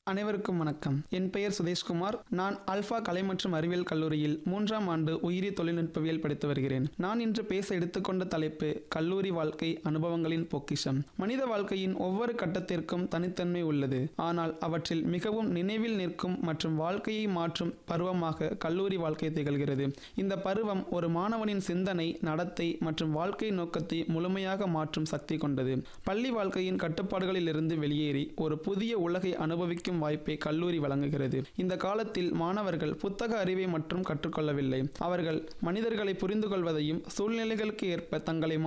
அனைவருக்கும் வணக்கம் என் பெயர் சுதேஷ்குமார் நான் அல்ஃபா கலை மற்றும் அறிவியல் கல்லூரியில் மூன்றாம் ஆண்டு உயிரி தொழில்நுட்பவியல் படித்து வருகிறேன் நான் இன்று பேச எடுத்துக்கொண்ட தலைப்பு கல்லூரி வாழ்க்கை அனுபவங்களின் பொக்கிஷம் மனித வாழ்க்கையின் ஒவ்வொரு கட்டத்திற்கும் தனித்தன்மை உள்ளது ஆனால் அவற்றில் மிகவும் நினைவில் நிற்கும் மற்றும் வாழ்க்கையை மாற்றும் பருவமாக கல்லூரி வாழ்க்கை திகழ்கிறது இந்த பருவம் ஒரு மாணவனின் சிந்தனை நடத்தை மற்றும் வாழ்க்கை நோக்கத்தை முழுமையாக மாற்றும் சக்தி கொண்டது பள்ளி வாழ்க்கையின் கட்டுப்பாடுகளிலிருந்து வெளியேறி ஒரு புதிய உலகை அனுபவிக்கும் வாய்ப்பை கல்லூரி வழங்குகிறது இந்த காலத்தில் மாணவர்கள் புத்தக அறிவை மற்றும் கற்றுக்கொள்ளவில்லை அவர்கள் மனிதர்களை புரிந்து கொள்வதையும் சூழ்நிலைகளுக்கு ஏற்ப தங்களை